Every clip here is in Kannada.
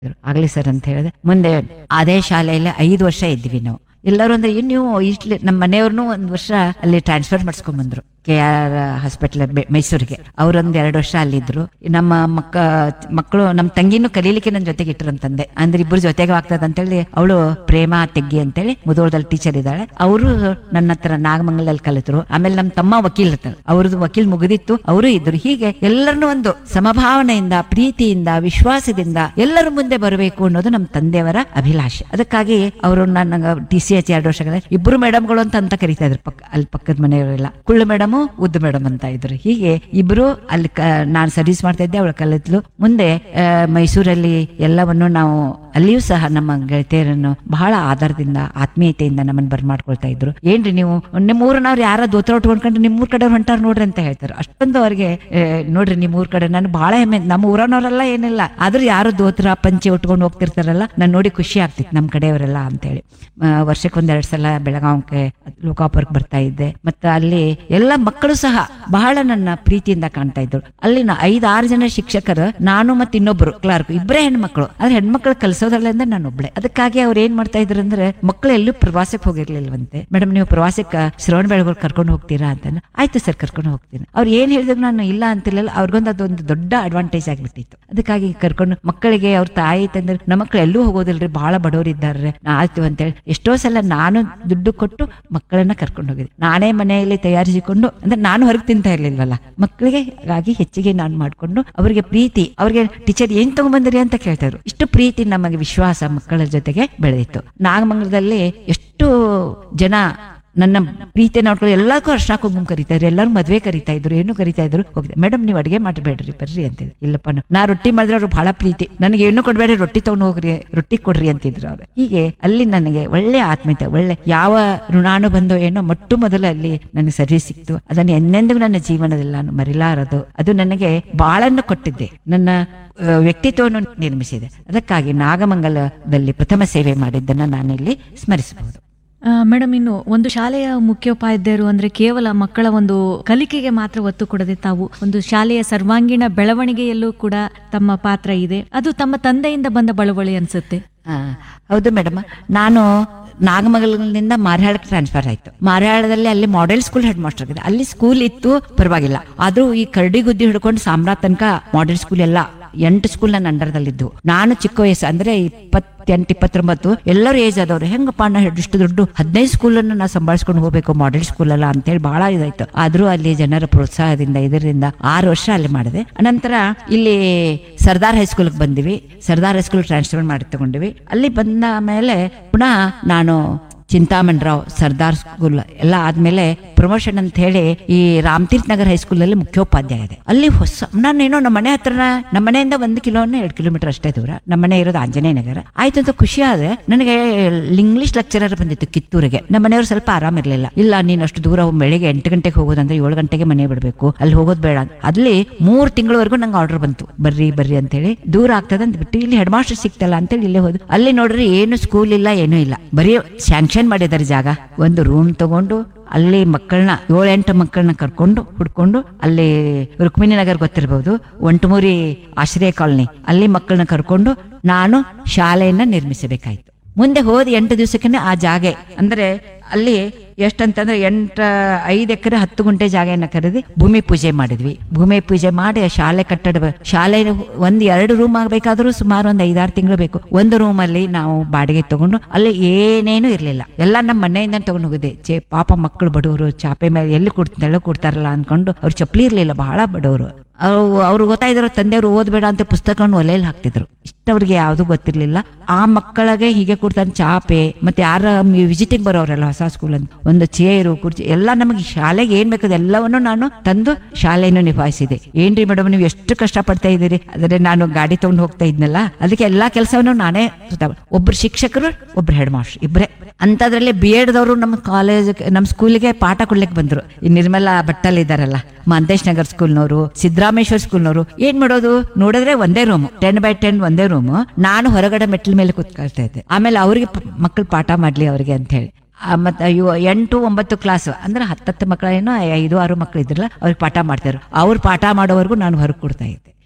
ಆಗ್ಲಿ ಸರ್ ಅಂತ ಹೇಳಿದೆ ಮುಂದೆ ಅದೇ ಶಾಲೆಯಲ್ಲಿ ಐದು ವರ್ಷ ಇದ್ವಿ ನಾವು ಎಲ್ಲರೂ ಅಂದ್ರೆ ಇನ್ನು ನೀವು ಇಷ್ಟು ನಮ್ಮ ಮನೆಯವ್ರನ್ನೂ ಒಂದ್ ವರ್ಷ ಅಲ್ಲಿ ಟ್ರಾನ್ಸ್ಫರ್ ಮಾಡಿಸ್ಕೊಂಡ್ ಬಂದ್ರು ಕೆ ಆರ್ ಹಾಸ್ಪಿಟಲ್ ಮೈಸೂರಿಗೆ ಅವ್ರೊಂದ್ ಎರಡು ವರ್ಷ ಅಲ್ಲಿದ್ರು ನಮ್ಮ ಮಕ್ಕ ಮಕ್ಕಳು ನಮ್ಮ ತಂಗಿನೂ ಕಲೀಲಿಕ್ಕೆ ನನ್ನ ಜೊತೆಗೆ ಇಟ್ರು ಅಂತಂದೆ ಅಂದ್ರೆ ಇಬ್ರು ಜೊತೆಗೆ ಆಗ್ತದ ಅಂತೇಳಿ ಅವಳು ಪ್ರೇಮ ತೆಗ್ಗಿ ಅಂತೇಳಿ ಮುದೋಳದಲ್ಲಿ ಟೀಚರ್ ಇದ್ದಾಳೆ ಅವರು ನನ್ನ ಹತ್ರ ನಾಗಮಂಗಲದಲ್ಲಿ ಕಲಿತರು ಆಮೇಲೆ ನಮ್ಮ ತಮ್ಮ ವಕೀಲ್ ಇರ್ತಾರೆ ಅವ್ರದ್ದು ವಕೀಲ್ ಮುಗಿದಿತ್ತು ಅವರು ಇದ್ರು ಹೀಗೆ ಎಲ್ಲರನ್ನೂ ಒಂದು ಸಮಭಾವನೆಯಿಂದ ಪ್ರೀತಿಯಿಂದ ವಿಶ್ವಾಸದಿಂದ ಎಲ್ಲರ ಮುಂದೆ ಬರಬೇಕು ಅನ್ನೋದು ನಮ್ಮ ತಂದೆಯವರ ಅಭಿಲಾಷೆ ಅದಕ್ಕಾಗಿ ಅವರು ನನ್ನ ಟಿ ಸಿ ಎಚ್ ಎರಡು ವರ್ಷಗಳ ಇಬ್ರು ಮೇಡಮ್ಗಳು ಅಂತ ಅಂತ ಕರೀತಾ ಇದ್ರು ಪಕ್ಕ ಅಲ್ಲಿ ಪಕ್ಕದ ಮನೆಯವರೆಲ್ಲ ಕುಳ್ಳು ಮೇಡಮು ಉದ್ದು ಮೇಡಮ್ ಅಂತ ಇದ್ರು ಹೀಗೆ ಇಬ್ರು ಅಲ್ಲಿ ಕ- ನಾನು ಸರ್ವಿಸ್ ಮಾಡ್ತಾ ಇದ್ದೆ ಅವಳು ಕಲಿತ್ಲು ಮುಂದೆ ಆ, ಮೈಸೂರಲ್ಲಿ ಎಲ್ಲವನ್ನು ನಾವು ಅಲ್ಲಿಯೂ ಸಹ ನಮ್ಮ ಗೆಳತಿಯರನ್ನು ಬಹಳ ಆಧಾರದಿಂದ ಆತ್ಮೀಯತೆಯಿಂದ ನಮ್ಮನ್ನು ಬರ್ಮಾಡ್ಕೊಳ್ತಾ ಇದ್ರು ಏನ್ರಿ ನೀವು ನಿಮ್ಮ ಊರಿನವ್ರು ಯಾರ ದೋತ್ರ ಉಟ್ಕೊಂಡ್ಕೊಂಡು ನಿಮ್ಮ ಊರ್ ಕಡೆ ಹೊಂಟಾರ ನೋಡ್ರಿ ಅಂತ ಹೇಳ್ತಾರೆ ಅಷ್ಟೊಂದು ಅವ್ರಿಗೆ ಆ, ನೋಡ್ರಿ ನಿಮ್ಮ ಊರ್ ಕಡೆ ನಾನು ಬಹಳ ಹೆಮ್ಮೆ ನಮ್ಮ ಊರನವರೆಲ್ಲ ಏನಿಲ್ಲ ಆದ್ರೂ ಯಾರು ದೋತ್ರ ಪಂಚೆ ಉಟ್ಕೊಂಡು ಹೋಗ್ತಿರ್ತಾರಲ್ಲ ನಾನು ನೋಡಿ ಖುಷಿ ಆಗ್ತಿತ್ತು ನಮ್ಮ ಕಡೆಯವರೆಲ್ಲ ಅಂತೇಳಿ ಆ, ವರ್ಷಕ್ಕೊಂದ್ ಎರಡ್ ಸಲ ಬೆಳಗಾವಕ್ಕೆ ಲೋಕಾಪುರಕ್ಕೆ ಬರ್ತಾ ಇದ್ದೆ ಮತ್ತೆ ಅಲ್ಲಿ ಎಲ್ಲ ಮಕ್ಕಳು ಸಹ ಬಹಳ ನನ್ನ ಪ್ರೀತಿಯಿಂದ ಕಾಣ್ತಾ ಇದ್ರು ಅಲ್ಲಿನ ಐದಾರು ಜನ ಶಿಕ್ಷಕರು ನಾನು ಮತ್ತೆ ಇನ್ನೊಬ್ರು ಕ್ಲಾರ್ಕ್ ಇಬ್ಬರೇ ಹೆಣ್ಮಕ್ಳು ಆದ್ರೆ ಹೆಣ್ಮಕ್ಳು ಕಲ್ಸೋದ್ರಲ್ಲಿಂದ ನಾನು ಒಬ್ಳೆ ಅದಕ್ಕಾಗಿ ಅವ್ರು ಏನ್ ಮಾಡ್ತಾ ಇದ್ರು ಅಂದ್ರೆ ಮಕ್ಕಳು ಎಲ್ಲೂ ಪ್ರವಾಸಕ್ಕೆ ಹೋಗಿರ್ಲಿಲ್ವಂತೆ ಮೇಡಮ್ ನೀವು ಪ್ರವಾಸಕ್ಕೆ ಶ್ರವಣ ಬೆಳಗೊಳ ಕರ್ಕೊಂಡು ಹೋಗ್ತೀರಾ ಅಂತ ಆಯ್ತು ಸರ್ ಕರ್ಕೊಂಡು ಹೋಗ್ತೀನಿ ಅವ್ರು ಏನ್ ಹೇಳಿದ್ರು ನಾನು ಇಲ್ಲ ಅಂತಿರ್ಲಿಲ್ಲ ಅವ್ರಿಗೊಂದು ಅದೊಂದು ದೊಡ್ಡ ಅಡ್ವಾಂಟೇಜ್ ಆಗ್ಬಿಟ್ಟಿತ್ತು ಅದಕ್ಕಾಗಿ ಕರ್ಕೊಂಡು ಮಕ್ಕಳಿಗೆ ಅವ್ರ ತಾಯಿ ತಂದ್ರೆ ನಮ್ಮ ಮಕ್ಕಳು ಎಲ್ಲೂ ಹೋಗೋದಿಲ್ರಿ ಬಹಳ ಬಡವರು ಇದ್ದಾರೆ ಆಯ್ತು ಅಂತೇಳಿ ಎಷ್ಟೋ ಸಲ ನಾನು ದುಡ್ಡು ಕೊಟ್ಟು ಮಕ್ಕಳನ್ನ ಕರ್ಕೊಂಡು ಹೋಗಿದ್ದೆ ನಾನೇ ಮನೆಯಲ್ಲಿ ತಯಾರಿಸಿಕೊಂಡು ಅಂದ್ರೆ ನಾನು ಹೊರಗೆ ತಿಂತಾ ಇರ್ಲಿಲ್ವಲ್ಲ ಮಕ್ಕಳಿಗೆ ಹಾಗಾಗಿ ಹೆಚ್ಚಿಗೆ ನಾನು ಮಾಡ್ಕೊಂಡು ಅವರಿಗೆ ಪ್ರೀತಿ ಅವ್ರಿಗೆ ಟೀಚರ್ ಏನ್ ತಗೊಂಡ್ಬಂದ್ರಿ ಅಂತ ಕೇಳ್ತಾರೆ ಇಷ್ಟು ಪ್ರೀತಿ ನಮಗೆ ವಿಶ್ವಾಸ ಮಕ್ಕಳ ಜೊತೆಗೆ ಬೆಳೆದಿತ್ತು ನಾಗಮಂಗಲದಲ್ಲಿ ಎಷ್ಟು ಜನ ನನ್ನ ಪ್ರೀತಿ ನೋಡ್ಕೊಂಡು ಎಲ್ಲಕ್ಕೂ ಅರ್ಶನ ಕುಂಕುಮ ಕರಿತಾ ಇದ್ರು ಎಲ್ಲರೂ ಮದ್ವೆ ಕರಿತಾ ಇದ್ರು ಏನು ಕರಿತಾ ಇದ್ರು ಹೋಗಿದೆ ಮೇಡಮ್ ನೀವು ಅಡಿಗೆ ಮಾಡಬೇಡ್ರಿ ಬರ್ರಿ ಅಂತಿದ್ರು ಇಲ್ಲಪ್ಪ ನಾ- ನಾ ರೊಟ್ಟಿ ಮಾಡಿದ್ರೆ ಅವ್ರು ಬಹಳ ಪ್ರೀತಿ ನನಗೆ ಏನು ಕೊಡ್ಬೇಡಿ ರೊಟ್ಟಿ ತಗೊಂಡು ಹೋಗ್ರಿ ರೊಟ್ಟಿ ಕೊಡ್ರಿ ಅಂತಿದ್ರು ಅವ್ರು ಹೀಗೆ ಅಲ್ಲಿ ನನಗೆ ಒಳ್ಳೆ ಆತ್ಮೀಯತೆ ಒಳ್ಳೆ ಯಾವ ಋಣಾನು ಬಂದೋ ಏನೋ ಮೊಟ್ಟ ಮೊದಲು ಅಲ್ಲಿ ನನಗೆ ಸರಿ ಸಿಕ್ತು ಅದನ್ನು ಎಂದೆಂದಿಗೂ ನನ್ನ ಜೀವನದಲ್ಲಿ ನಾನು ಮರಿಲಾರದು ಅದು ನನಗೆ ಬಾಳನ್ನು ಕೊಟ್ಟಿದ್ದೆ ನನ್ನ ಆ, ವ್ಯಕ್ತಿತ್ವವನ್ನು ನಿರ್ಮಿಸಿದೆ ಅದಕ್ಕಾಗಿ ನಾಗಮಂಗಲದಲ್ಲಿ ಪ್ರಥಮ ಸೇವೆ ಮಾಡಿದ್ದನ್ನು ನಾನಿಲ್ಲಿ ಸ್ಮರಿಸಬಹುದು ಮೇಡಮ್ ಇನ್ನು ಒಂದು ಶಾಲೆಯ ಮುಖ್ಯೋಪಾಧ್ಯಾಯರು ಅಂದ್ರೆ ಕೇವಲ ಮಕ್ಕಳ ಒಂದು ಕಲಿಕೆಗೆ ಮಾತ್ರ ಒತ್ತು ಕೊಡದೆ ತಾವು ಒಂದು ಶಾಲೆಯ ಸರ್ವಾಂಗೀಣ ಬೆಳವಣಿಗೆಯಲ್ಲೂ ಕೂಡ ತಮ್ಮ ಪಾತ್ರ ಇದೆ ಅದು ತಮ್ಮ ತಂದೆಯಿಂದ ಬಂದ ಬಳವಳಿ ಅನ್ಸುತ್ತೆ ಆ, ಹೌದು ಮೇಡಮ್ ನಾನು ನಾಗಮಂಗಲದಿಂದ ಮಾರ್ಯಾಳಕ್ಕೆ ಟ್ರಾನ್ಸ್ಫರ್ ಆಯ್ತು ಮಾರ್ಯಾಳದಲ್ಲಿ ಅಲ್ಲಿ ಮಾಡೆಲ್ ಸ್ಕೂಲ್ ಹೆಡ್ ಮಾಸ್ಟರ್ ಆಗಿದೆ ಅಲ್ಲಿ ಸ್ಕೂಲ್ ಇತ್ತು ಪರವಾಗಿಲ್ಲ ಆದ್ರೂ ಈ ಕರಡಿ ಗುದ್ದಿ ಹಿಡ್ಕೊಂಡು ಸಾಮ್ರಾ ತನಕ ಮಾಡೆಲ್ ಸ್ಕೂಲ್ ಎಲ್ಲ ಎಂಟು ಸ್ಕೂಲ್ ನನ್ನ ಅಂಡರ್ದಲ್ಲಿದ್ದು ನಾನು ಚಿಕ್ಕ ವಯಸ್ಸು ಅಂದ್ರೆ ಇಪ್ಪತ್ತೆಂಟು ಇಪ್ಪತ್ತೊಂಬತ್ತು ಎಲ್ಲರೂ ಏಜ್ ಆದವ್ರು ಹೆಂಗಪ್ಪ ನಾ ಇಷ್ಟು ದೊಡ್ಡ ಹದಿನೈದು ಸ್ಕೂಲನ್ನು ನಾ ಸಂಭಾಳಿಸ್ಕೊಂಡು ಹೋಗ್ಬೇಕು ಮಾಡೆಲ್ ಸ್ಕೂಲ್ ಅಲ್ಲ ಅಂತೇಳಿ ಬಹಳ ಇದಾಯ್ತು ಆದ್ರೂ ಅಲ್ಲಿ ಜನರ ಪ್ರೋತ್ಸಾಹದಿಂದ ಇದರಿಂದ ಆರು ವರ್ಷ ಅಲ್ಲಿ ಮಾಡಿದೆ ಅನಂತರ ಇಲ್ಲಿ ಸರ್ದಾರ್ ಹೈಸ್ಕೂಲ್ಗೆ ಬಂದಿವಿ ಸರ್ದಾರ್ ಹೈಸ್ಕೂಲ್ ಟ್ರಾನ್ಸ್ಫರ್ ಮಾಡಿ ತಗೊಂಡಿವಿ ಅಲ್ಲಿ ಬಂದ ಮೇಲೆ ಪುನಃ ನಾನು ಚಿಂತಾಮಣಿ ರಾವ್ ಸರ್ದಾರ್ ಸ್ಕೂಲ್ ಎಲ್ಲ ಆದ್ಮೇಲೆ ಪ್ರಮೋಷನ್ ಅಂತ ಹೇಳಿ ಈ ರಾಮತೀರ್ಥ ನಗರ್ ಹೈಸ್ಕೂಲ್ ಅಲ್ಲಿ ಮುಖ್ಯೋಪಾಧ್ಯಾಯ ಇದೆ ಅಲ್ಲಿ ಹೊಸ ನಾನೇನೋ ನಮ್ಮ ಮನೆ ಹತ್ರನ ನಮ್ಮ ಮನೆಯಿಂದ ಒಂದು ಕಿಲೋನ ಎರಡು ಕಿಲೋಮೀಟರ್ ಅಷ್ಟೇ ದೂರ ನಮ್ಮ ಮನೆ ಇರೋದು ಆಂಜನೇಯ ನಗರ ಆಯ್ತು ಅಂತ ಖುಷಿ ಆದ್ರೆ ನನಗೆ ಇಂಗ್ಲಿಷ್ ಲೆಕ್ಚರರ್ ಬಂದಿತ್ತು ಕಿತ್ತೂರಿಗೆ ನಮ್ಮ ಮನೆಯವರು ಸ್ವಲ್ಪ ಆರಾಮಿರ್ಲಿಲ್ಲ ಇಲ್ಲ ನೀನು ಅಷ್ಟು ದೂರ ಹೋಗ್ ಬೆಳಿಗ್ಗೆ ಎಂಟು ಗಂಟೆಗೆ ಹೋಗೋದಂದ್ರೆ ಏಳು ಗಂಟೆಗೆ ಮನೆ ಬಿಡಬೇಕು ಅಲ್ಲಿ ಹೋಗೋದು ಬೇಡ ಅಂತ. ಅಲ್ಲಿ ಮೂರ್ ತಿಂಗಳವರೆಗೂ ನಂಗೆ ಆರ್ಡರ್ ಬಂತು ಬರ್ರಿ ಬರ್ರಿ ಅಂತ ಹೇಳಿ ದೂರ ಆಗ್ತದೆ ಅಂತ ಬಿಟ್ಟು ಇಲ್ಲಿ ಹೆಡ್ ಮಾಸ್ಟರ್ ಸಿಕ್ತಲ್ಲ ಅಂತೇಳಿ ಇಲ್ಲೇ ಹೋದ್ ಅಲ್ಲಿ ನೋಡ್ರಿ ಏನು ಸ್ಕೂಲ್ ಇಲ್ಲ ಏನೂ ಇಲ್ಲ ಬರೀ ಸ್ಯಾಂಕ್ಷನ್ ಮಾಡಿದಾರೆ ಜಾಗ ಒಂದು ರೂಮ್ ತಗೊಂಡು ಅಲ್ಲಿ ಮಕ್ಕಳನ್ನ ಏಳೆಂಟು ಮಕ್ಕಳನ್ನ ಕರ್ಕೊಂಡು ಹುಡ್ಕೊಂಡು ಅಲ್ಲಿ ರುಕ್ಮಿಣಿ ನಗರ್ ಗೊತ್ತಿರಬಹುದು ಒಂಟಮೂರಿ ಆಶ್ರಯ ಕಾಲನಿ ಅಲ್ಲಿ ಮಕ್ಕಳನ್ನ ಕರ್ಕೊಂಡು ನಾನು ಶಾಲೆಯನ್ನ ನಿರ್ಮಿಸಬೇಕಾಯ್ತು ಮುಂದೆ ಹೋದ ಎಂಟು ದಿವಸಕ್ಕೆ ಆ ಜಾಗೆ ಅಂದ್ರೆ ಅಲ್ಲಿ ಎಷ್ಟಂತಂದ್ರೆ ಎಂಟ ಐದು ಎಕರೆ ಹತ್ತು ಗುಂಟೆ ಜಾಗೆಯನ್ನ ಖರೀದಿ ಭೂಮಿ ಪೂಜೆ ಮಾಡಿದ್ವಿ ಭೂಮಿ ಪೂಜೆ ಮಾಡಿ ಆ ಶಾಲೆ ಕಟ್ಟಡ ಶಾಲೆ ಒಂದ್ ಎರಡು ರೂಮ್ ಆಗ್ಬೇಕಾದ್ರೂ ಸುಮಾರು ಒಂದ್ ಐದಾರು ತಿಂಗಳು ಬೇಕು ಒಂದು ರೂಮ್ ಅಲ್ಲಿ ನಾವು ಬಾಡಿಗೆ ತಗೊಂಡು ಅಲ್ಲಿ ಏನೇನು ಇರ್ಲಿಲ್ಲ ಎಲ್ಲ ನಮ್ಮ ಮನೆಯಿಂದ ತಗೊಂಡು ಹೋಗಿದ್ದೆ ಚೇ ಪಾಪ ಮಕ್ಕಳು ಬಡವರು ಚಾಪೆ ಮೇಲೆ ಎಲ್ಲಿ ಕೊಡ್ತ ನೆಲ ಕೊಡ್ತಾರಲ್ಲ ಅನ್ಕೊಂಡು ಅವ್ರು ಚಪ್ಪಲಿ ಇರ್ಲಿಲ್ಲ ಬಹಳ ಬಡವರು ಅವ್ರು ಅವ್ರು ಗೊತ್ತಾಯ್ದ್ರು ತಂದೆಯವರು ಓದ್ಬೇಡ ಅಂತ ಪುಸ್ತಕವನ್ನು ಒಲೆಯಲ್ಲಿ ಹಾಕ್ತಿದ್ರು ಇಷ್ಟವ್ರಿಗೆ ಯಾವ್ದು ಗೊತ್ತಿರ್ಲಿಲ್ಲ ಆ ಮಕ್ಕಳಿಗೆ ಹೀಗೆ ಕೊಡ್ತಾನೆ ಚಾಪೆ ಮತ್ತೆ ಯಾರ ವಿಸಿಟಿಂಗ್ ಬರೋರೆಲ್ಲ ಹೊಸ ಸ್ಕೂಲ್ ಅಂತ ಒಂದು ಚೇರು ಕುರ್ಚಿ ಎಲ್ಲ ನಮಗೆ ಶಾಲೆಗೆ ಏನ್ ಬೇಕಾದ ಎಲ್ಲವನ್ನು ನಾನು ತಂದು ಶಾಲೆಯನ್ನು ನಿಭಾಯಿಸಿದೆ ಏನ್ರಿ ಮೇಡಮ್ ನೀವು ಎಷ್ಟು ಕಷ್ಟ ಪಡ್ತಾ ಇದ್ದೀರಿ ಆದ್ರೆ ನಾನು ಗಾಡಿ ತಗೊಂಡು ಹೋಗ್ತಾ ಇದ್ನಲ್ಲ ಅದಕ್ಕೆ ಎಲ್ಲಾ ಕೆಲಸವನ್ನು ನಾನೇ ಸುತ್ತ- ಒಬ್ರು ಶಿಕ್ಷಕರು ಒಬ್ರು ಹೆಡ್ ಮಾಸ್ಟರ್ ಇಬ್ರೆ ಅಂತದ್ರಲ್ಲಿ ಬಿ ಎಡ್ದವರು ನಮ್ಮ ಕಾಲೇಜ್ ನಮ್ಮ ಸ್ಕೂಲಿಗೆ ಪಾಠ ಕೊಡ್ಲಿಕ್ಕೆ ಬಂದ್ರು ಈ ನಿರ್ಮಲಾ ಭಟ್ಟಲ್ ಇದಾರಲ್ಲ ಮಾಂತೇಶ್ ನಗರ್ ಸ್ಕೂಲ್ನವರು ಸಿದ್ದರಾಮೇಶ್ವರ್ ಸ್ಕೂಲ್ನವರು ಏನ್ ಮಾಡೋದು ನೋಡಿದ್ರೆ ಒಂದೇ ರೂಮ್ ಟೆನ್ ಬೈ ಟೆನ್ ಒಂದೇ ರೂಮ್ ನಾನು ಹೊರಗಡೆ ಮೆಟ್ಲ ಮೇಲೆ ಕೂತ್ಕೊಳ್ತಾ ಇದ್ದೆ ಆಮೇಲೆ ಅವ್ರಿಗೆ ಮಕ್ಕಳು ಪಾಠ ಮಾಡ್ಲಿ ಅವ್ರಿಗೆ ಅಂತ ಹೇಳಿ ಆ, ಮತ್ತೆ ಇವು ಎಂಟು ಒಂಬತ್ತು ಕ್ಲಾಸ್ ಅಂದ್ರೆ ಹತ್ತತ್ತು ಮಕ್ಕಳೇನೋ ಐದು ಆರು ಮಕ್ಕಳು ಇದ್ರಲ್ಲ ಅವ್ರಿಗೆ ಪಾಠ ಮಾಡ್ತಾರೆ ಅವ್ರು ಪಾಠ ಮಾಡೋವರೆಗೂ ನಾನು ಹೊರಗೆ ಕೊಡ್ತಾ ಇದ್ದೆ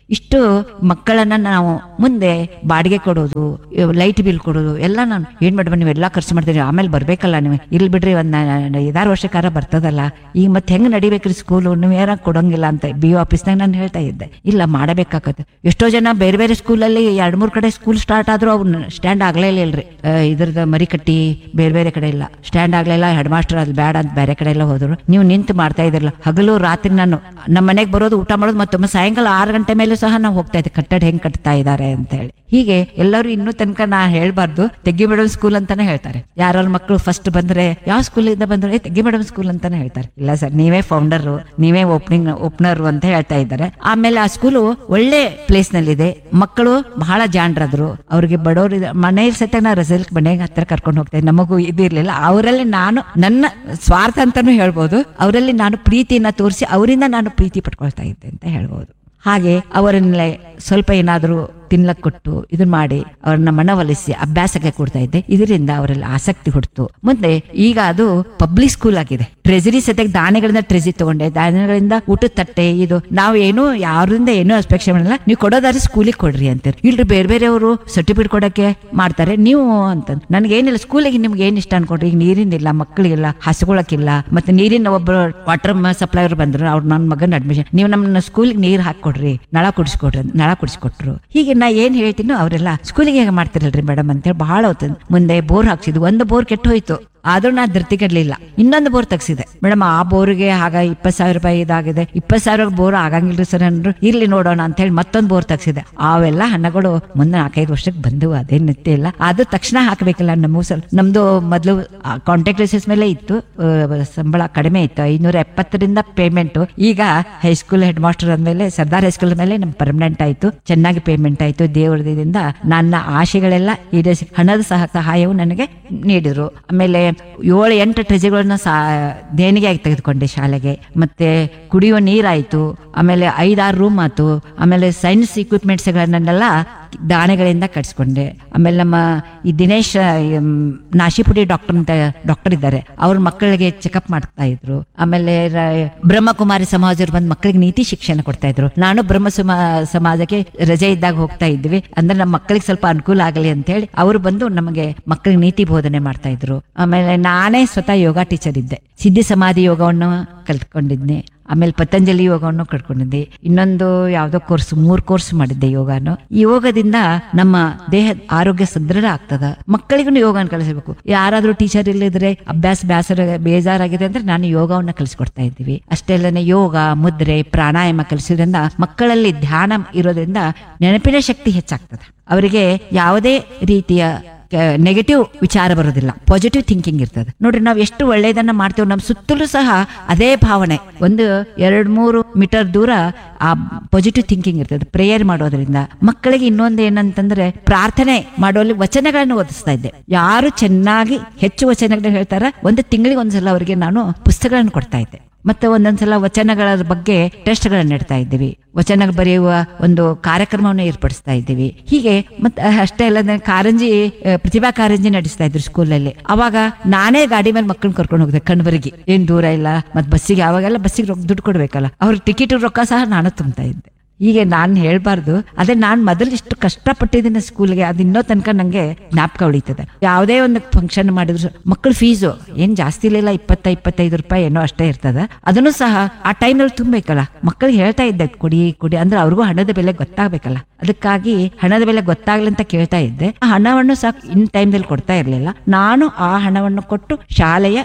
ಇಷ್ಟು ಮಕ್ಕಳನ್ನ ನಾವು ಮುಂದೆ ಬಾಡಿಗೆ ಕೊಡೋದು ಲೈಟ್ ಬಿಲ್ ಕೊಡೋದು ಎಲ್ಲ ನಾನು ಏನ್ ಮೇಡಮ್ ನೀವು ಎಲ್ಲಾ ಖರ್ಚು ಮಾಡ್ತೀರಿ ಆಮೇಲೆ ಬರ್ಬೇಕಲ್ಲ ನೀವು ಇಲ್ಲಿ ಬಿಡ್ರಿ ಒಂದ್ ನ- ಐದಾರು ವರ್ಷಕ್ಕಾರ ಬರ್ತದಲ್ಲ ಈಗ ಮತ್ತೆ ಹೆಂಗ್ ನಡಿಬೇಕ್ರಿ ಸ್ಕೂಲು ನೀವು ಯಾರ ಕೊಡಂಗಿಲ್ಲ ಅಂತ ಬಿ ಆಫೀಸ್ನಾಗ ನಾನು ಹೇಳ್ತಾ ಇದ್ದೆ ಇಲ್ಲ ಮಾಡಬೇಕಾಗತ್ತೆ ಎಷ್ಟೋ ಜನ ಬೇರೆ ಬೇರೆ ಸ್ಕೂಲಲ್ಲಿ ಎರಡ್ ಮೂರ್ ಕಡೆ ಸ್ಕೂಲ್ ಸ್ಟಾರ್ಟ್ ಆದ್ರೂ ಅವ್ನ ಸ್ಟ್ಯಾಂಡ್ ಆಗ್ಲೇ ಇಲ್ರಿ ಆ, ಇದ್ರದ ಮರಿಕಟ್ಟಿ ಬೇರೆ ಬೇರೆ ಕಡೆ ಇಲ್ಲ ಸ್ಟ್ಯಾಂಡ್ ಆಗ್ಲಿಲ್ಲ ಹೆಡ್ ಮಾಸ್ಟರ್ ಅದು ಬೇಡ ಅಂತ ಬೇರೆ ಕಡೆ ಎಲ್ಲ ಹೋದ್ರು ನೀವು ನಿಂತು ಮಾಡ್ತಾ ಇದ್ರಲ್ಲ ಹಗಲು ರಾತ್ರಿ ನಾನು ನಮ್ಮ ಮನೆಗೆ ಬರೋದು ಊಟ ಮಾಡೋದು ಮತ್ತೊಮ್ಮೆ ಸಾಯಂಕಾಲ ಆರು ಗಂಟೆ ಮೇಲೂ ಸಹ ನಾವು ಹೋಗ್ತಾ ಇದ್ದೆ ಕಟ್ಟಡ ಹೆಂಗ್ ಕಟ್ತಾ ಇದ್ದಾರೆ ಅಂತ ಹೇಳಿ ಹೀಗೆ ಎಲ್ಲರೂ ಇನ್ನೂ ತನಕ ನಾ ಹೇಳ್ಬಾರ್ದು ತೆಗ್ಗಿ ಮೇಡಮ್ ಸ್ಕೂಲ್ ಅಂತಾನೆ ಹೇಳ್ತಾರೆ ಯಾರ ಮಕ್ಕಳು ಫಸ್ಟ್ ಬಂದ್ರೆ ಯಾವ ಸ್ಕೂಲ್ ಇಂದ ಬಂದ್ರೆ "ಏ, ತೆಗ್ಗಿ ಮೇಡಮ್ ಸ್ಕೂಲ್ ಅಂತಾನೆ ಹೇಳ್ತಾರೆ ಇಲ್ಲ ಸರ್ ನೀವೇ ಫೌಂಡರ್ ನೀವೇ ಓಪನಿಂಗ್ ಓಪನರ್ ಅಂತ ಹೇಳ್ತಾ ಇದ್ದಾರೆ ಆಮೇಲೆ ಆ ಸ್ಕೂಲು ಒಳ್ಳೆ ಪ್ಲೇಸ್ ನಲ್ಲಿದೆ ಮಕ್ಕಳು ಬಹಳ ಜಾಣರಾದ್ರು ಅವ್ರಿಗೆ ಬಡವರು ಮನೆಯಲ್ಲಿ ಸತ್ಯ ನಾ ರಿಸಲ್ಟ್ ಮನೆಗೆ ಹತ್ರ ಕರ್ಕೊಂಡು ಹೋಗ್ತಾ ಇದ್ದೆ ನಮಗೂ ಇದಿರ್ಲಿಲ್ಲ ಅವರಲ್ಲಿ ನಾನು ನನ್ನ ಸ್ವಾರ್ಥ ಅಂತಾನು ಹೇಳ್ಬೋದು ಅವರಲ್ಲಿ ನಾನು ಪ್ರೀತಿಯನ್ನ ತೋರಿಸಿ ಅವರಿಂದ ನಾನು ಪ್ರೀತಿ ಪಡ್ಕೊಳ್ತಾ ಇದ್ದೆ ಅಂತ ಹೇಳ್ಬೋದು ಹಾಗೆ ಅವರನ್ನ ಸ್ವಲ್ಪ ಏನಾದರೂ ತಿನ್ಲಕ್ ಕೊಟ್ಟು ಇದನ್ನ ಮಾಡಿ ಅವ್ರನ್ನ ಮನವೊಲಿಸಿ ಅಭ್ಯಾಸಕ್ಕೆ ಕೊಡ್ತಾ ಇದ್ದೆ ಇದರಿಂದ ಅವರಲ್ಲಿ ಆಸಕ್ತಿ ಹುಡ್ತು ಮುಂದೆ ಈಗ ಅದು ಪಬ್ಲಿಕ್ ಸ್ಕೂಲ್ ಆಗಿದೆ ಟ್ರೆಜರಿ ಸದ್ಯಕ್ಕೆ ದಾನೆಗಳಿಂದ ಟ್ರೆಜರಿ ತಗೊಂಡೆ ದಾನೆಗಳಿಂದ ಊಟದ ತಟ್ಟೆ ಇದು ನಾವು ಏನು ಯಾರಿಂದ ಏನೂ ಅಪೇಕ್ಷೆ ಮಾಡಲ್ಲ ನೀವು ಕೊಡೋದಾದ್ರೆ ಸ್ಕೂಲಿಗೆ ಕೊಡ್ರಿ ಅಂತಾರೆ ಇಲ್ರಿ ಬೇರೆ ಬೇರೆಯವರು ಸರ್ಟಿಫಿಕೇಟ್ ಕೊಡಕ್ಕೆ ಮಾಡ್ತಾರೆ ನೀವು ಅಂತ ನನಗೇನಿಲ್ಲ ಸ್ಕೂಲಿಗೆ ನಿಮ್ಗೆ ಏನ್ ಇಷ್ಟ ಅನ್ಕೊಂಡ್ರಿ ಈಗ ನೀರಿನಿಲ್ಲ ಮಕ್ಕಳಿಗೆಲ್ಲ ಹಸ್ಕೊಳಕ್ಕಿಲ್ಲ ಮತ್ತೆ ನೀರಿನ ಒಬ್ಬರು ವಾಟರ್ ಸಪ್ಲೈಯರ್ ಬಂದ್ರು ಅವ್ರು ನನ್ನ ಮಗನ ಅಡ್ಮಿಷನ್ ನೀವು ನಮ್ಮ ಸ್ಕೂಲಿಗೆ ನೀರ್ ಹಾಕೊಡ್ರಿ ನಳ ಕುಡಿಸ್ಕೊಡ್ರಿ ಅಂತ ನಳ ಕುಡಿಸ್ಕೊಟ್ರು ಹೀಗೆ ನಾ ಏನ್ ಹೇಳ್ತೀನೋ ಅವರೆಲ್ಲ ಸ್ಕೂಲಿಗೆ ಹೇಗೆ ಮಾಡ್ತಿರಲ್ರಿ ಮೇಡಮ್ ಅಂತೇಳಿ ಬಹಳ ಹೊತ್ತು ಮುಂದೆ ಬೋರ್ ಹಾಕ್ಸಿದ್ವು ಒಂದು ಬೋರ್ ಕೆಟ್ಟು ಹೋಯ್ತು ಆದ್ರೂ ನಾ ಧೃತಿಗೆಡ್ಲಿಲ್ಲ ಇನ್ನೊಂದು ಬೋರ್ ತೆಗ್ಸಿದೆ ಮೇಡಮ್ ಆ ಬೋರ್ಗೆ ಆಗ ಇಪ್ಪತ್ ಸಾವಿರ ರೂಪಾಯಿ ಇದಾಗಿದೆ ಇಪ್ಪತ್ ಸಾವಿರ ಬೋರ್ ಆಗಂಗಿಲ್ರಿ ಸರ್ ಅಂದ್ರು ಇರ್ಲಿ ನೋಡೋಣ ಅಂತ ಹೇಳಿ ಮತ್ತೊಂದು ಬೋರ್ ತೆಗ್ಸಿದೆ ಅವೆಲ್ಲ ಹಣಗಳು ಮುಂದೆ ನಾಲ್ಕೈದು ವರ್ಷಕ್ಕೆ ಬಂದವು ಅದೇನ್ ನಿತ್ಯ ಇಲ್ಲ ಅದು ತಕ್ಷಣ ಹಾಕ್ಬೇಕಲ್ಲ ನಮ್ಮ ಸಲ ನಮ್ದು ಮೊದಲು ಕಾಂಟ್ಯಾಕ್ಟ್ ಬೇಸಿಸ್ ಮೇಲೆ ಇತ್ತು ಆ, ಸಂಬಳ ಕಡಿಮೆ ಇತ್ತು ಐನೂರ ಎಪ್ಪತ್ತರಿಂದ ಪೇಮೆಂಟ್ ಈಗ ಹೈಸ್ಕೂಲ್ ಹೆಡ್ ಮಾಸ್ಟರ್ ಅಂದ್ಮೇಲೆ ಸರ್ದಾರ್ ಹೈಸ್ಕೂಲ್ ಮೇಲೆ ನಮ್ ಪರ್ಮನೆಂಟ್ ಆಯ್ತು ಚೆನ್ನಾಗಿ ಪೇಮೆಂಟ್ ಆಯ್ತು ದೇವರದಿಂದ ನನ್ನ ಆಶೆಗಳೆಲ್ಲ ಈಡೇರಿಸಿ ಹಣದ ಸಹ ಸಹಾಯವು ನನಗೆ ನೀಡಿದ್ರು ಆಮೇಲೆ ಏಳು ಎಂಟು ಟ್ರೆಜರ್ಗಳನ್ನ ಸಾ ದೇಣಿಗೆಯಾಗಿ ತೆಗೆದುಕೊಂಡೆ ಶಾಲೆಗೆ ಮತ್ತೆ ಕುಡಿಯುವ ನೀರಾಯ್ತು ಆಮೇಲೆ ಐದಾರು ರೂಮ್ ಆಯ್ತು ಆಮೇಲೆ ಸೈನ್ಸ್ ಇಕ್ವಿಪ್ಮೆಂಟ್ಸ್ಗಳನ್ನೆಲ್ಲ ದಾನೆಗಳಿಂದ ಕಟ್ಸ್ಕೊಂಡೆ ಆಮೇಲೆ ನಮ್ಮ ಈ ದಿನೇಶ್ ಎಂ, ನಾಶಿಪುಡಿ ಡಾಕ್ಟರ್ ಅಂತ ಡಾಕ್ಟರ್ ಇದ್ದಾರೆ ಅವ್ರ ಮಕ್ಕಳಿಗೆ ಚೆಕಪ್ ಮಾಡ್ತಾ ಇದ್ರು ಆಮೇಲೆ ರ- ಬ್ರಹ್ಮಕುಮಾರಿ ಸಮಾಜರು ಬಂದ್ ಮಕ್ಕಳಿಗೆ ನೀತಿ ಶಿಕ್ಷಣ ಕೊಡ್ತಾ ಇದ್ರು ನಾನು ಬ್ರಹ್ಮ ಸುಮ- ಸಮಾಜಕ್ಕೆ ರಜೆ ಇದ್ದಾಗ ಹೋಗ್ತಾ ಇದ್ವಿ ಅಂದ್ರೆ ನಮ್ಮ ಮಕ್ಕಳಿಗೆ ಸ್ವಲ್ಪ ಅನುಕೂಲ ಆಗಲಿ ಅಂತ ಹೇಳಿ ಅವರು ಬಂದು ನಮಗೆ ಮಕ್ಕಳಿಗೆ ನೀತಿ ಬೋಧನೆ ಮಾಡ್ತಾ ಇದ್ರು ಆಮೇಲೆ ನಾನೇ ಸ್ವತಃ ಯೋಗ ಟೀಚರ್ ಇದ್ದೆ ಸಿದ್ಧಿ ಸಮಾಧಿ ಯೋಗವನ್ನು ಕಲ್ತ್ಕೊಂಡಿದ್ದೆ ಆಮೇಲೆ ಪತಂಜಲಿ ಯೋಗವನ್ನು ಕಟ್ಕೊಂಡಿದ್ದೆ ಇನ್ನೊಂದು ಯಾವ್ದೋ ಕೋರ್ಸ್ ಮೂರ್ ಕೋರ್ಸ್ ಮಾಡಿದ್ದೆ ಯೋಗನು ಈ ಯೋಗದಿಂದ ನಮ್ಮ ದೇಹದ ಆರೋಗ್ಯ ಸದೃಢ ಆಗ್ತದ ಮಕ್ಕಳಿಗೂ ಯೋಗನ ಕಲಿಸಬೇಕು ಯಾರಾದ್ರೂ ಟೀಚರ್ ಇಲ್ಲದ್ರೆ ಅಭ್ಯಾಸ ಬ್ಯಾಸರ ಬೇಜಾರಾಗಿದೆ ಅಂದ್ರೆ ನಾನು ಯೋಗವನ್ನ ಕಲಿಸ್ಕೊಡ್ತಾ ಇದ್ದೀವಿ ಅಷ್ಟೇ ಅಲ್ಲದೆ ಯೋಗ ಮುದ್ರೆ ಪ್ರಾಣಾಯಾಮ ಕಲಿಸೋದ್ರಿಂದ ಮಕ್ಕಳಲ್ಲಿ ಧ್ಯಾನ ಇರೋದ್ರಿಂದ ನೆನಪಿನ ಶಕ್ತಿ ಹೆಚ್ಚಾಗ್ತದೆ ಅವರಿಗೆ ಯಾವುದೇ ರೀತಿಯ ನೆಗೆಟಿವ್ ವಿಚಾರ ಬರೋದಿಲ್ಲ ಪಾಸಿಟಿವ್ ಥಿಂಕಿಂಗ್ ಇರ್ತದೆ ನೋಡ್ರಿ ನಾವು ಎಷ್ಟು ಒಳ್ಳೆಯದನ್ನ ಮಾಡ್ತೇವೆ ನಮ್ಮ ಸುತ್ತಲೂ ಸಹ ಅದೇ ಭಾವನೆ ಒಂದು ಎರಡ್ ಮೂರು ಮೀಟರ್ ದೂರ ಆ ಪಾಸಿಟಿವ್ ಥಿಂಕಿಂಗ್ ಇರ್ತದೆ ಪ್ರೇಯರ್ ಮಾಡೋದ್ರಿಂದ ಮಕ್ಕಳಿಗೆ ಇನ್ನೊಂದು ಏನಂತಂದ್ರೆ ಪ್ರಾರ್ಥನೆ ಮಾಡುವಲ್ಲಿ ವಚನಗಳನ್ನು ಓದಿಸ್ತಾ ಇದ್ದೆ ಯಾರು ಚೆನ್ನಾಗಿ ಹೆಚ್ಚು ವಚನಗಳನ್ನ ಹೇಳ್ತಾರ ಒಂದು ತಿಂಗಳಿಗೆ ಒಂದ್ಸಲ ಅವರಿಗೆ ನಾನು ಪುಸ್ತಕಗಳನ್ನು ಕೊಡ್ತಾ ಇದ್ದೆ ಮತ್ತೆ ಒಂದೊಂದ್ಸಲ ವಚನಗಳ ಬಗ್ಗೆ ಟೆಸ್ಟ್ಗಳನ್ನು ನೀಡ್ತಾ ಇದ್ದೀವಿ ವಚನ ಬರೆಯುವ ಒಂದು ಕಾರ್ಯಕ್ರಮವನ್ನು ಏರ್ಪಡಿಸ್ತಾ ಇದ್ದೀವಿ ಹೀಗೆ ಮತ್ತೆ ಅಷ್ಟೇ ಅಲ್ಲದೆ ಕಾರಂಜಿ ಆ, ಪ್ರತಿಭಾ ಕಾರಂಜಿ ನಡೆಸ್ತಾ ಇದ್ರು ಸ್ಕೂಲಲ್ಲಿ ಅವಾಗ ನಾನೇ ಗಾಡಿ ಮೇಲೆ ಮಕ್ಕಳನ್ನ ಕರ್ಕೊಂಡು ಹೋಗ್ದೆ ಕಣ್ಬರಿಗೆ ಏನ್ ದೂರ ಇಲ್ಲ ಮತ್ ಬಸ್ಸಿಗೆ ಅವಾಗೆಲ್ಲ ಬಸ್ಸಿಗೆ ರೊಕ್ಕ ದುಡ್ಡು ಕೊಡ್ಬೇಕಲ್ಲ ಅವ್ರ ಟಿಕೆಟ್ ರೊಕ್ಕ ಸಹ ನಾನು ತುಂಬ್ತಾ ಇದ್ದೆ ಹೀಗೆ ನಾನ್ ಹೇಳ್ಬಾರ್ದು ಅದೇ ನಾನ್ ಮೊದಲು ಇಷ್ಟು ಕಷ್ಟಪಟ್ಟಿದ್ದೀನಿ ಸ್ಕೂಲ್ಗೆ ಅದು ಇನ್ನೂ ತನಕ ನಂಗೆ ಜ್ಞಾಪಕ ಉಳಿತದೆ ಯಾವುದೇ ಒಂದು ಫಂಕ್ಷನ್ ಮಾಡಿದ್ರು ಮಕ್ಕಳ ಫೀಸು ಏನ್ ಜಾಸ್ತಿ ಇರಲಿಲ್ಲ ಇಪ್ಪತ್ತ ಇಪ್ಪತ್ತೈದು ರೂಪಾಯಿ ಏನೋ ಅಷ್ಟೇ ಇರ್ತದ ಅದನ್ನು ಸಹ ಆ ಟೈಮ್ನಲ್ಲಿ ತುಂಬಬೇಕಲ್ಲ ಮಕ್ಕಳಿಗೆ ಹೇಳ್ತಾ ಇದ್ದೆ ಕುಡಿ ಕುಡಿ ಅಂದ್ರೆ ಅವ್ರಿಗೂ ಹಣದ ಬೆಲೆ ಗೊತ್ತಾಗ್ಬೇಕಲ್ಲ ಅದಕ್ಕಾಗಿ ಹಣದ ಬೆಲೆ ಗೊತ್ತಾಗ್ಲಿ ಅಂತ ಕೇಳ್ತಾ ಇದ್ದೆ ಆ ಹಣವನ್ನು ಸಹ ಇನ್ ಟೈಮ್ದಲ್ಲಿ ಕೊಡ್ತಾ ಇರ್ಲಿಲ್ಲ ನಾನು ಆ ಹಣವನ್ನು ಕೊಟ್ಟು ಶಾಲೆಯ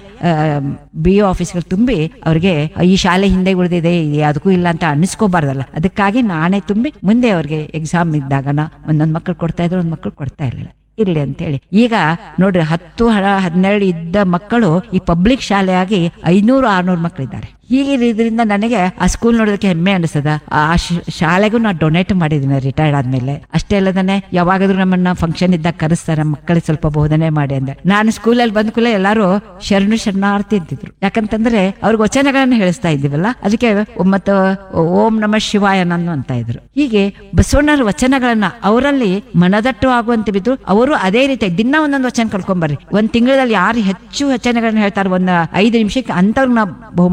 ಬಿ ಒ ಆಫೀಸ್ಗಳು ತುಂಬಿ ಅವ್ರಿಗೆ ಈ ಶಾಲೆ ಹಿಂದೆ ಉಳಿದಿದೆ ಅದಕ್ಕೂ ಇಲ್ಲ ಅಂತ ಅನ್ನಿಸ್ಕೋಬಾರ್ದಲ್ಲ ಅದಕ್ಕಾಗಿ ನಾನೇ ತುಂಬಿ ಮುಂದೆ ಅವ್ರಿಗೆ ಎಕ್ಸಾಮ್ ಇದ್ದಾಗ ಒಂದೊಂದ್ ಮಕ್ಕಳು ಕೊಡ್ತಾ ಇದ್ರು ಒಂದ್ ಮಕ್ಕಳು ಕೊಡ್ತಾ ಇರ್ಲಿಲ್ಲ ಇರ್ಲಿ ಅಂತೇಳಿ ಈಗ ನೋಡ್ರಿ ಹತ್ತು ಹ- ಹನ್ನೆರಡು ಇದ್ದ ಮಕ್ಕಳು ಈ ಪಬ್ಲಿಕ್ ಶಾಲೆಯಾಗಿ ಐನೂರು ಆರ್ನೂರು ಮಕ್ಕಳಿದ್ದಾರೆ ಹೀಗೆ ಇದರಿಂದ ನನಗೆ ಆ ಸ್ಕೂಲ್ ನೋಡೋದಕ್ಕೆ ಹೆಮ್ಮೆ ಅನಿಸ್ತದ ಆ ಶ್- ಶಾಲೆಗೂ ನಾ ಡೊನೇಟ್ ಮಾಡಿದ್ದೀನಿ ರಿಟೈರ್ಡ್ ಆದ್ಮೇಲೆ ಅಷ್ಟೇ ಅಲ್ಲದನೆ ಯಾವಾಗಾದ್ರೂ ನಮ್ಮನ್ನ ಫಂಕ್ಷನ್ ಇದ್ದಾಗ ಕರೆಸ್ತಾರೆ ಮಕ್ಕಳಿಗೆ ಸ್ವಲ್ಪ ಬೋಧನೆ ಮಾಡಿ ಅಂದ್ರೆ ನಾನು ಸ್ಕೂಲಲ್ಲಿ ಬಂದ ಕೂಡಲೇ ಎಲ್ಲಾರು ಶರಣು ಶರಣಾರ್ಥಿ ಅಂತಿದ್ರು ಯಾಕಂತಂದ್ರೆ ಅವ್ರಿಗೆ ವಚನಗಳನ್ನ ಹೇಳಿಸ್ತಾ ಇದ್ದೀವಲ್ಲ ಅದಕ್ಕೆ ಮತ್ತು ಓಂ ನಮ ಶಿವಾಯ ನಾನು ಅಂತ ಇದ್ರು ಹೀಗೆ ಬಸವಣ್ಣರ ವಚನಗಳನ್ನ ಅವರಲ್ಲಿ ಮನದಟ್ಟು ಆಗುವಂತೆ ಬಿದ್ದು ಅವರು ಅದೇ ರೀತಿ ದಿನ ಒಂದೊಂದು ವಚನ ಕಳ್ಕೊಂಬರ್ರಿ ಒಂದ್ ತಿಂಗಳಲ್ಲಿ ಯಾರು ಹೆಚ್ಚು ವಚನಗಳನ್ನ ಹೇಳ್ತಾರೆ ಒಂದ್ ಐದು ನಿಮಿಷಕ್ಕೆ ಅಂತವ್ರಿಗೆ ನಾವು ಬಹುಮಾನ ಕೊಡ್ತೇನೆ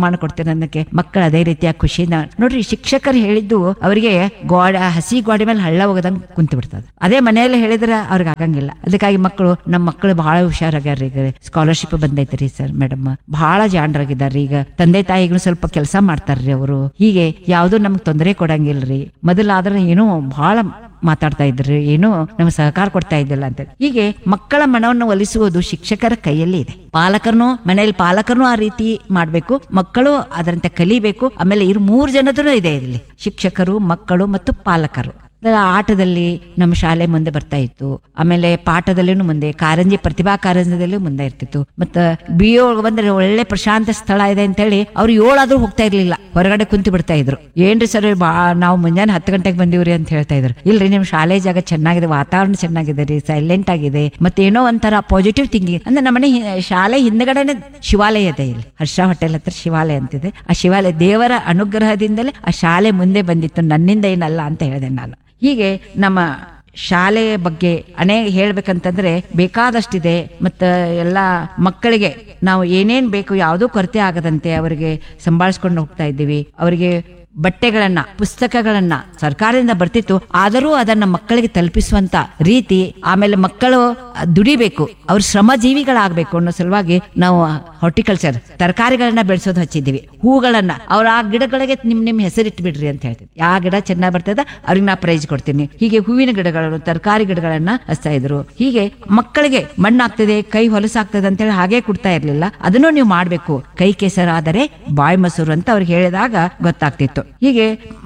ಮಾಡ್ತೇನೆ ಅನ್ನಕ್ಕೆ ಮಕ್ಕಳು ಅದೇ ರೀತಿಯ ಖುಷಿಯಿಂದ ನೋಡ್ರಿ ಶಿಕ್ಷಕರು ಹೇಳಿದ್ದು ಅವರಿಗೆ ಗೋಡ ಹಸಿ ಗೋಡೆ ಮೇಲೆ ಹಳ್ಳ ಹೋಗದಂಗ್ ಕುಂತು ಬಿಡ್ತದೆ ಅದೇ ಮನೆಯಲ್ಲಿ ಹೇಳಿದ್ರೆ ಅವ್ರಿಗೆ ಆಗಂಗಿಲ್ಲ ಅದಕ್ಕಾಗಿ ಮಕ್ಕಳು ನಮ್ಮ ಮಕ್ಕಳು ಬಹಳ ಹುಷಾರಾಗ್ಯಾರ ಈಗ ಸ್ಕಾಲರ್ಶಿಪ್ ಬಂದೈತ್ರಿ ಸರ್ ಮೇಡಮ್ ಬಹಳ ಜಾಣರಾಗಿದ್ದಾರ್ರಿ ಈಗ ತಂದೆ ತಾಯಿಗಳು ಸ್ವಲ್ಪ ಕೆಲಸ ಮಾಡ್ತಾರ್ರಿ ಅವರು ಹೀಗೆ ಯಾವ್ದು ನಮ್ಗೆ ತೊಂದರೆ ಕೊಡಂಗಿಲ್ರಿ ಮೊದಲಾದ್ರೆ ಏನೋ ಬಹಳ ಮಾತಾಡ್ತಾ ಇದ್ರಿ ಏನೋ ನಮ್ಗೆ ಸಹಕಾರ ಕೊಡ್ತಾ ಇದ್ದಿಲ್ಲ ಅಂತ ಹೀಗೆ ಮಕ್ಕಳ ಮನವನ್ನು ಒಲಿಸುವುದು ಶಿಕ್ಷಕರ ಕೈಯಲ್ಲಿ ಇದೆ ಪಾಲಕರನು ಮನೆಯಲ್ಲಿ ಪಾಲಕರನು ಆ ರೀತಿ ಮಾಡ್ಬೇಕು ಮಕ್ಕಳು ಅದರಂತೆ ಕಲಿಬೇಕು ಆಮೇಲೆ ಇರು ಮೂರು ಜನದ್ರು ಇದೆ ಇಲ್ಲಿ ಶಿಕ್ಷಕರು ಮಕ್ಕಳು ಮತ್ತು ಪಾಲಕರು ಅದರ ಆಟದಲ್ಲಿ ನಮ್ಮ ಶಾಲೆ ಮುಂದೆ ಬರ್ತಾ ಇತ್ತು ಆಮೇಲೆ ಪಾಠದಲ್ಲಿನೂ ಮುಂದೆ ಕಾರಂಜಿ ಪ್ರತಿಭಾ ಕಾರಂಜದಲ್ಲೂ ಮುಂದೆ ಇರ್ತಿತ್ತು ಮತ್ತ ಬಿ ಒ ಬಂದ್ರೆ ಒಳ್ಳೆ ಪ್ರಶಾಂತ ಸ್ಥಳ ಇದೆ ಅಂತ ಹೇಳಿ ಅವ್ರು ಏಳಾದ್ರೂ ಹೋಗ್ತಾ ಇರ್ಲಿಲ್ಲ ಹೊರಗಡೆ ಕುಂತು ಬಿಡ್ತಾ ಇದ್ರು ಏನ್ರಿ ಸರ್ ಬಾ ನಾವು ಮುಂಜಾನೆ ಹತ್ತು ಗಂಟೆಗೆ ಬಂದಿವ್ರಿ ಅಂತ ಹೇಳ್ತಾ ಇದ್ರು ಇಲ್ರಿ ನಿಮ್ ಶಾಲೆ ಜಾಗ ಚೆನ್ನಾಗಿದೆ ವಾತಾವರಣ ಚೆನ್ನಾಗಿದೆ ರೀ ಸೈಲೆಂಟ್ ಆಗಿದೆ ಮತ್ತೆ ಏನೋ ಒಂಥರ ಪಾಸಿಟಿವ್ ಥಿಂಕಿಂಗ್ ಅಂದ್ರೆ ನಮ್ಮನೆ ಹಿ- ಶಾಲೆ ಹಿಂದ್ಗಡೆನೆ ಶಿವಾಲಯ ಇದೆ ಇಲ್ಲಿ ಹರ್ಷ ಹೋಟೆಲ್ ಹತ್ರ ಶಿವಾಲಯ ಅಂತಿದೆ ಆ ಶಿವಾಲಯ ದೇವರ ಅನುಗ್ರಹದಿಂದಲೇ ಆ ಶಾಲೆ ಮುಂದೆ ಬಂದಿತ್ತು ನನ್ನಿಂದ ಏನಲ್ಲ ಅಂತ ಹೇಳಿದೆ ನಾನು ಹೀಗೆ ನಮ್ಮ ಶಾಲೆಯ ಬಗ್ಗೆ ಅನೇಕ ಹೇಳ್ಬೇಕಂತಂದ್ರೆ ಬೇಕಾದಷ್ಟಿದೆ ಮತ್ತ ಎಲ್ಲ ಮಕ್ಕಳಿಗೆ ನಾವು ಏನೇನ್ ಬೇಕು ಯಾವುದೂ ಕೊರತೆ ಆಗದಂತೆ ಅವರಿಗೆ ಸಂಭಾಳಿಸ್ಕೊಂಡು ಹೋಗ್ತಾ ಇದ್ದೀವಿ ಅವರಿಗೆ ಬಟ್ಟೆಗಳನ್ನ ಪುಸ್ತಕಗಳನ್ನ ಸರ್ಕಾರದಿಂದ ಬರ್ತಿತ್ತು ಆದರೂ ಅದನ್ನ ಮಕ್ಕಳಿಗೆ ತಲುಪಿಸುವಂತ ರೀತಿ ಆಮೇಲೆ ಮಕ್ಕಳು ದುಡಿಬೇಕು ಅವ್ರ ಶ್ರಮ ಜೀವಿಗಳಾಗಬೇಕು ಅನ್ನೋ ಸಲುವಾಗಿ ನಾವು ಹಾರ್ಟಿಕಲ್ಚರ್ ತರಕಾರಿಗಳನ್ನ ಬೆಳೆಸೋದು ಹಚ್ಚಿದ್ದೀವಿ ಹೂಗಳನ್ನ ಅವ್ರ ಆ ಗಿಡಗಳಿಗೆ ನಿಮ್ ನಿಮ್ ಹೆಸರಿಟ್ಟು ಬಿಡ್ರಿ ಅಂತ ಹೇಳ್ತೀವಿ ಯಾವ ಗಿಡ ಚೆನ್ನಾಗಿ ಬರ್ತದ ಅವ್ರಿಗೆ ನಾ ಪ್ರೈಸ್ ಕೊಡ್ತೀನಿ ಹೀಗೆ ಹೂವಿನ ಗಿಡಗಳನ್ನು ತರಕಾರಿ ಗಿಡಗಳನ್ನ ಹಚ್ತಾ ಇದ್ರು ಹೀಗೆ ಮಕ್ಕಳಿಗೆ ಮಣ್ಣಾಗ್ತದೆ ಕೈ ಹೊಲಸಾಗ್ತದೆ ಅಂತೇಳಿ ಹಾಗೆ ಕೊಡ್ತಾ ಇರ್ಲಿಲ್ಲ ಅದನ್ನು ನೀವು ಮಾಡ್ಬೇಕು ಕೈ ಕೆಸರಾದರೆ ಬಾಯಿ ಮೊಸರು ಅಂತ ಅವ್ರಿಗೆ ಹೇಳಿದಾಗ ಗೊತ್ತಾಗ್ತಿತ್ತು ಹೀಗೆ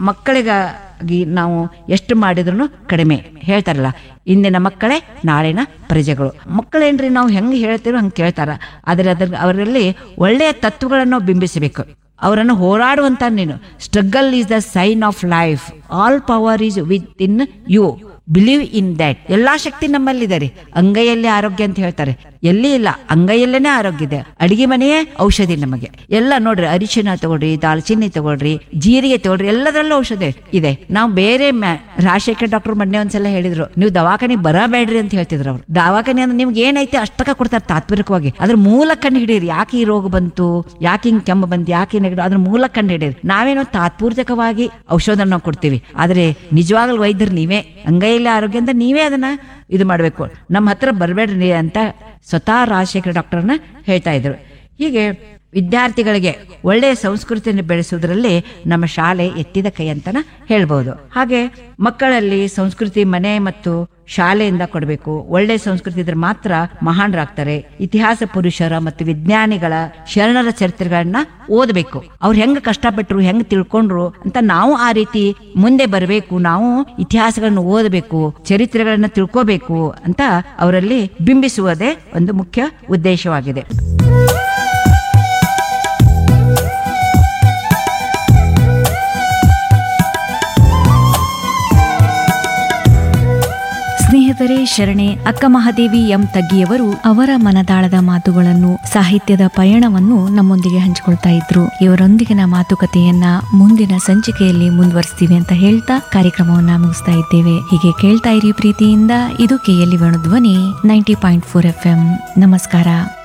ಮಕ್ಕಳಿಗಾಗಿ ನಾವು ಎಷ್ಟು ಮಾಡಿದ್ರು ಕಡಿಮೆ ಹೇಳ್ತಾರಲ್ಲ ಇಂದಿನ ಮಕ್ಕಳೇ ನಾಳಿನ ಪ್ರಜೆಗಳು ಮಕ್ಕಳೇನ್ರಿ ನಾವು ಹೆಂಗ್ ಹೇಳ್ತೀರೋ ಹಂಗೆ ಕೇಳ್ತಾರ ಆದ್ರೆ ಅದ್ರ ಅವರಲ್ಲಿ ಒಳ್ಳೆಯ ತತ್ವಗಳನ್ನು ಬಿಂಬಿಸಬೇಕು ಅವರನ್ನು ಹೋರಾಡುವಂತ ನೀನು struggle is the sign of life all power is within you believe in that ಎಲ್ಲಾ ಶಕ್ತಿ ನಮ್ಮಲ್ಲಿದೆ ರೀ ಅಂಗೈಯಲ್ಲಿ ಆರೋಗ್ಯ ಅಂತ ಹೇಳ್ತಾರೆ ಎಲ್ಲಿ ಇಲ್ಲ ಅಂಗೈಯಲ್ಲೇನೆ ಆರೋಗ್ಯ ಇದೆ ಅಡಿಗೆ ಮನೆಯೇ ಔಷಧಿ ನಮಗೆ ಎಲ್ಲ ನೋಡ್ರಿ ಅರಿಶಿನ ತಗೊಳ್ರಿ ದಾಲ್ಚಿನ್ನಿ ತಗೊಳ್ರಿ ಜೀರಿಗೆ ತಗೊಳ್ರಿ ಎಲ್ಲದರಲ್ಲೂ ಔಷಧಿ ಇದೆ ನಾವು ಬೇರೆ ಮ್ಯಾ- ರಾಜಶೇಖರ್ ಡಾಕ್ಟರ್ ಮೊನ್ನೆ ಒಂದ್ಸಲ ಹೇಳಿದ್ರು ನೀವು ದವಾಖಾನೆಗೆ ಬರಬೇಡ್ರಿ ಅಂತ ಹೇಳ್ತಿದ್ರು ಅವ್ರು ದವಾಖಾನೆ ಅಂದ್ರೆ ನಿಮ್ಗೆ ಏನೈತೆ ಅಷ್ಟಕ್ಕ ಕೊಡ್ತಾರೆ ತಾತ್ವಿಕವಾಗಿ ಅದ್ರ ಮೂಲ ಕಂಡು ಹಿಡೀರಿ ಯಾಕೆ ಈ ರೋಗ ಬಂತು ಯಾಕೆ ಹಿಂಗ್ ಕೆಮ್ಮು ಬಂತು ಯಾಕೆ ಈ ನೆಗಡಿ ಅದ್ರ ಮೂಲ ಕಂಡು ಹಿಡೀರಿ ನಾವೇನೋ ತಾತ್ಪೂರ್ತಿಕವಾಗಿ ಔಷಧ ನಾವು ಕೊಡ್ತೀವಿ ಆದ್ರೆ ನಿಜವಾಗ್ಲೂ ವೈದ್ಯರು ನೀವೇ ಅಂಗೈಯಲ್ಲಿ ಆರೋಗ್ಯ ಅಂತ ನೀವೇ ಅದನ್ನ ಇದು ಮಾಡಬೇಕು ನಮ್ಮ ಹತ್ರ ಬರಬೇಡ್ರಿ ಅಂತ ಸ್ವತಃ ರಾಜಶೇಖರ್ ಡಾಕ್ಟರ್ನ ಹೇಳ್ತಾ ಇದ್ರು ಹೀಗೆ ವಿದ್ಯಾರ್ಥಿಗಳಿಗೆ ಒಳ್ಳೆಯ ಸಂಸ್ಕೃತಿಯನ್ನು ಬೆಳೆಸುವುದರಲ್ಲಿ ನಮ್ಮ ಶಾಲೆ ಎತ್ತಿದ ಕೈ ಅಂತನ ಹೇಳ್ಬೋದು ಹಾಗೆ ಮಕ್ಕಳಲ್ಲಿ ಸಂಸ್ಕೃತಿ ಮನೆ ಮತ್ತು ಶಾಲೆಯಿಂದ ಕೊಡಬೇಕು ಒಳ್ಳೆ ಸಂಸ್ಕೃತಿ ಇದ್ರೆ ಮಾತ್ರ ಮಹಾನ್ರಾಗ್ತಾರೆ ಇತಿಹಾಸ ಪುರುಷರ ಮತ್ತು ವಿಜ್ಞಾನಿಗಳ ಶರಣರ ಚರಿತ್ರೆಗಳನ್ನ ಓದಬೇಕು ಅವ್ರು ಹೆಂಗ್ ಕಷ್ಟಪಟ್ಟರು ಹೆಂಗ್ ತಿಳ್ಕೊಂಡ್ರು ಅಂತ ನಾವು ಆ ರೀತಿ ಮುಂದೆ ಬರಬೇಕು ನಾವು ಇತಿಹಾಸಗಳನ್ನು ಓದಬೇಕು ಚರಿತ್ರೆಗಳನ್ನ ತಿಳ್ಕೋಬೇಕು ಅಂತ ಅವರಲ್ಲಿ ಬಿಂಬಿಸುವುದೇ ಒಂದು ಮುಖ್ಯ ಉದ್ದೇಶವಾಗಿದೆ ಸ್ನೇಹಿತರೆ ಶರಣೆ ಅಕ್ಕ ಮಹಾದೇವಿ ಎಂ ತಗ್ಗಿಯವರು ಅವರ ಮನದಾಳದ ಮಾತುಗಳನ್ನು ಸಾಹಿತ್ಯದ ಪಯಣವನ್ನು ನಮ್ಮೊಂದಿಗೆ ಹಂಚಿಕೊಳ್ತಾ ಇದ್ರು ಇವರೊಂದಿಗಿನ ಮಾತುಕತೆಯನ್ನ ಮುಂದಿನ ಸಂಚಿಕೆಯಲ್ಲಿ ಮುಂದುವರಿಸ್ತೀವಿ ಅಂತ ಹೇಳ್ತಾ ಕಾರ್ಯಕ್ರಮವನ್ನ ಮುಗಿಸ್ತಾ ಇದ್ದೇವೆ ಹೀಗೆ ಕೇಳ್ತಾ ಇರಿ ಪ್ರೀತಿಯಿಂದ ಇದು KLE Venudhwani ninety point four F M ನಮಸ್ಕಾರ